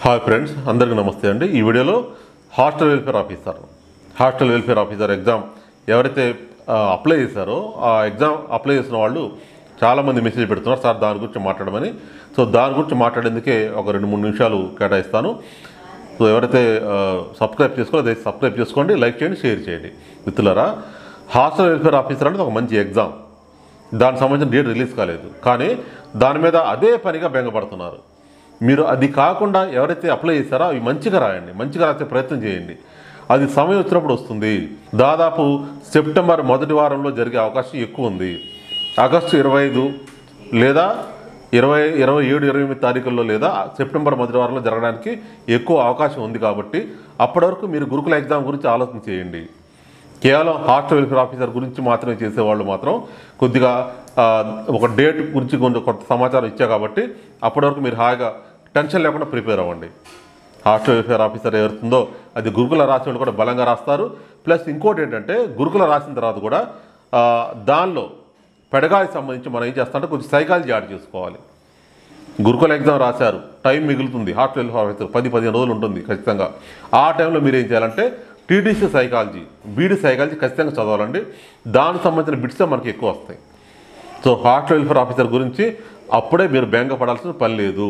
hi friends అందరికీ నమస్తే అండి ఈ వీడియోలో hostel welfare officer hostel welfare officer exam ఎవరైతే ఆ, అప్లై చేశారో ఆ ఎగ్జామ్ అప్లై చేసిన వాళ్ళు చాలామంది మెసేజ్ పెడుతున్నారు సార్ దాని గురించి మాట్లాడమని సో దాని గురించి మాట్లాడేందుకే ఒక రెండు మూడు నిమిషాలు కేటాయిస్తాను సో ఎవరైతే ఆ, సబ్స్క్రైబ్ చేసుకోవాలో అదే సబ్స్క్రైబ్ చేసుకోండి లైక్ చేయండి షేర్ చేయండి మిత్రులారా హాస్టల్ వెల్ఫేర్ ఆఫీసర్ అనేది ఒక మంచి ఎగ్జామ్ దానికి సంబంధించిన డేట్ రిలీజ్ కాలేదు కానీ దాని మీద అదే పనిగా బెంగపడుతున్నారు మీరు అది కాకుండా ఎవరైతే అప్లై చేశారో అవి మంచిగా రాయండి మంచిగా రాసే ప్రయత్నం చేయండి అది సమయం వచ్చినప్పుడు వస్తుంది దాదాపు సెప్టెంబర్ మొదటి వారంలో జరిగే అవకాశం ఎక్కువ ఉంది ఆగస్టు ఇరవై ఐదు లేదా ఇరవై ఇరవై ఏడు ఇరవై ఎనిమిది తారీఖుల్లో లేదా సెప్టెంబర్ మొదటి వారంలో జరగడానికి ఎక్కువ అవకాశం ఉంది కాబట్టి అప్పటి వరకు మీరు గురుకుల ఎగ్జామ్ గురించి ఆలోచన చేయండి కేవలం హాస్టల్ వెల్ఫేర్ ఆఫీసర్ గురించి మాత్రమే చేసేవాళ్ళు మాత్రం కొద్దిగా ఆ, ఒక డేట్ గురించి కొంచెం కొంత సమాచారం ఇచ్చా కాబట్టి అప్పటి వరకు మీరు హాయిగా టెన్షన్ లేకుండా ప్రిపేర్ అవ్వండి హాస్టల్ వెల్ఫేర్ ఆఫీసర్ ఎవరుతుందో అది గురుకుల రాసిన వాళ్ళు కూడా బలంగా రాస్తారు ప్లస్ ఇంకోటి ఏంటంటే గురుకుల రాసిన తర్వాత కూడా ఆ, దానిలో పెడగాకి సంబంధించి మనం ఏం చేస్తామంటే కొంచెం సైకాలజీ యాడ్ చేసుకోవాలి గురుకుల ఎగ్జామ్ రాశారు టైం మిగులుతుంది హాస్టల్ వెల్ఫేర్ ఆఫీసర్ పది పదిహేను రోజులు ఉంటుంది ఖచ్చితంగా ఆ టైంలో మీరు ఏం చేయాలంటే టీడీసీ సైకాలజీ బీడీ సైకాలజీ ఖచ్చితంగా చదవాలండి దానికి సంబంధించిన బిట్స్ మనకి ఎక్కువ వస్తాయి సో హాస్టల్ వెల్ఫేర్ ఆఫీసర్ గురించి అప్పుడే మీరు బెంగ పడాల్సిన పని లేదు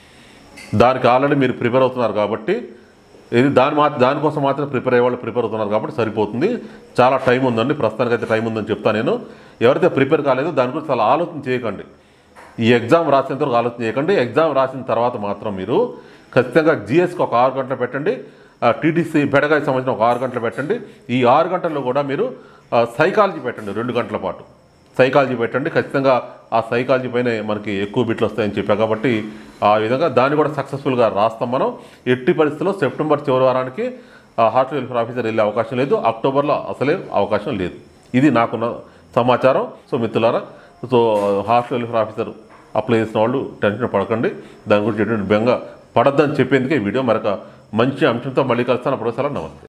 దానికి ఆల్రెడీ మీరు ప్రిపేర్ అవుతున్నారు కాబట్టి ఇది దాని మా దానికోసం మాత్రం ప్రిపేర్ అయ్యే వాళ్ళు ప్రిపేర్ అవుతున్నారు కాబట్టి సరిపోతుంది చాలా టైం ఉందండి ప్రస్తుతానికి అయితే టైం ఉందని చెప్తాను నేను ఎవరైతే ప్రిపేర్ కాలేదో దాని గురించి చాలా ఆలోచన చేయకండి ఈ ఎగ్జామ్ రాసేంత వరకు ఆలోచన చేయకండి ఎగ్జామ్ రాసిన తర్వాత మాత్రం మీరు ఖచ్చితంగా జిఎస్కి ఒక ఆరు గంటలు పెట్టండి టీటీసీ బెడగాకి సంబంధించిన ఒక ఆరు గంటలు పెట్టండి ఈ ఆరు గంటల్లో కూడా మీరు ఆ, సైకాలజీ పెట్టండి రెండు గంటల పాటు సైకాలజీ పెట్టండి ఖచ్చితంగా ఆ సైకాలజీ పైన మనకి ఎక్కువ బిట్లు వస్తాయని చెప్పా కాబట్టి ఆ విధంగా దాన్ని కూడా సక్సెస్ఫుల్గా రాస్తాం మనం ఎట్టి పరిస్థితుల్లో సెప్టెంబర్ చివరి వారానికి ఆ హాస్టల్ వెల్ఫేర్ ఆఫీసర్ వెళ్ళే అవకాశం లేదు అక్టోబర్లో అసలే అవకాశం లేదు ఇది నాకున్న సమాచారం సో మిత్రులారా so hostel welfare officer apply చేసిన వాళ్ళు టెన్షన్ పడకండి దాని గురించి ఎటువంటి బెంగ పడద్దని చెప్పేందుకే ఈ వీడియో మరొక మంచి అంశంతో మళ్ళీ కలుస్తాను అప్పుడు సెలవు నమస్తే